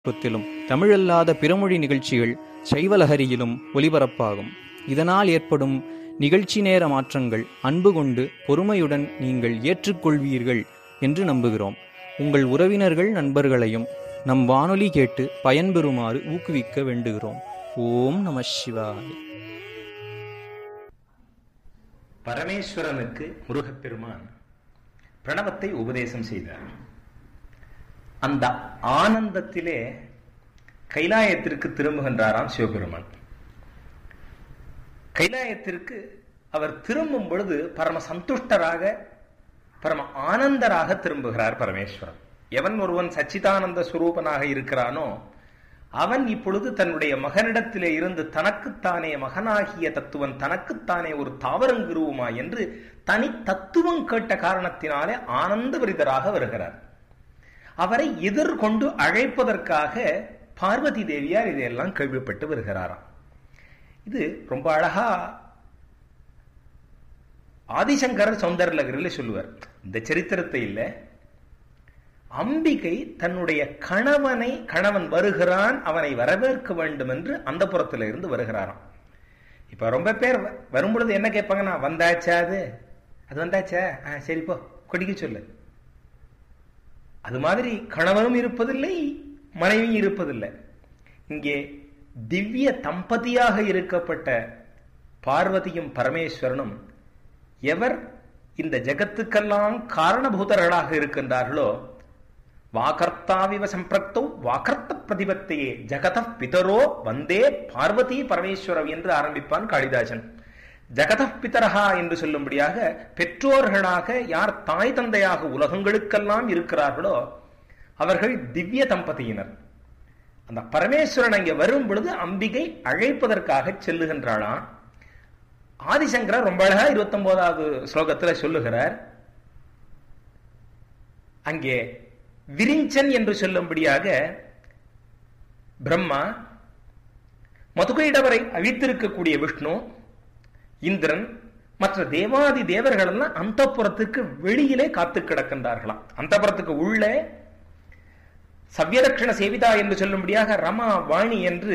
த்திலும் தமிழல்லாத பிறமொழி நிகழ்ச்சிகள் சைவலஹரியிலும் ஒலிபரப்பாகும் இதனால் ஏற்படும் நிகழ்ச்சி நேர மாற்றங்கள் அன்பு கொண்டு பொறுமையுடன் நீங்கள் ஏற்றுக்கொள்வீர்கள் என்று நம்புகிறோம் உங்கள் உறவினர்கள் நண்பர்களையும் நம் வானொலி கேட்டு பயன்பெறுமாறு ஊக்குவிக்க வேண்டுகிறோம் ஓம் நம சிவாய பரமேஸ்வரனுக்கு முருகப்பெருமான் பிரணவத்தை உபதேசம் செய்தார் அந்த ஆனந்தத்திலே கைலாயத்திற்கு திரும்புகின்றாராம் சிவபெருமான் கைலாயத்திற்கு அவர் திரும்பும் பொழுது பரம சந்துஷ்டராக பரம ஆனந்தராக திரும்புகிறார் பரமேஸ்வரன் எவன் ஒருவன் சச்சிதானந்த சுரூபனாக இருக்கிறானோ அவன் இப்பொழுது தன்னுடைய மகனிடத்திலே இருந்து தனக்குத்தானே மகனாகிய தத்துவன் தனக்குத்தானே ஒரு தாவரங்குருவுமா என்று தனி தத்துவம் கேட்ட காரணத்தினாலே ஆனந்த விரிதராக வருகிறார் அவரை எதிர்கொண்டு அழைப்பதற்காக பார்வதி தேவியார் இதையெல்லாம் கேள்விப்பட்டு வருகிறாராம் இது ரொம்ப அழகா ஆதிசங்கரர் சௌந்தரலகரில் சொல்லுவார் இந்த சரித்திரத்தை இல்லை அம்பிகை தன்னுடைய கணவனை கணவன் வருகிறான் அவனை வரவேற்க வேண்டும் என்று அந்த புறத்துல இருந்து வருகிறாராம் இப்ப ரொம்ப பேர் வரும் பொழுது என்ன கேட்பாங்கன்னா வந்தாச்சா அது அது வந்தாச்சா ஆ சரி போ கொடிக்க சொல்லு அது மாதிரி கணவனும் இருப்பதில்லை மனைவியும் இருப்பதில்லை இங்கே திவ்ய தம்பதியாக இருக்கப்பட்ட பார்வதியும் பரமேஸ்வரனும் எவர் இந்த ஜெகத்துக்கெல்லாம் காரணபூதர்களாக இருக்கின்றார்களோ வாகர்த்தாவிவ சம்பிரக்தோ வாகர்த்த பிரதிபத்தையே ஜகத பிதரோ வந்தே பார்வதி பரமேஸ்வரம் என்று ஆரம்பிப்பான் காளிதாசன் ஜகத பிதரஹா என்று சொல்லும்படியாக பெற்றோர்களாக யார் தாய் தந்தையாக உலகங்களுக்கெல்லாம் இருக்கிறார்களோ அவர்கள் திவ்ய தம்பதியினர் அந்த பரமேஸ்வரன் அங்கே வரும் பொழுது அம்பிகை அழைப்பதற்காக செல்லுகின்றாளாம் ஆதிசங்கரர் ரொம்ப அழகா இருபத்தி ஒன்பதாவது ஸ்லோகத்துல சொல்லுகிறார் அங்கே விரிஞ்சன் என்று சொல்லும்படியாக பிரம்மா மதுகையிடவரை அழித்திருக்கக்கூடிய விஷ்ணு இந்திரன் மற்ற தேவாதி தேவர்கள் எல்லாம் அந்த புறத்துக்கு வெளியிலே காத்து கிடக்கின்றார்களாம் அந்த புறத்துக்கு உள்ளே சவ்யதட்சண சேவிதா என்று சொல்லும்படியாக ரமா வாணி என்று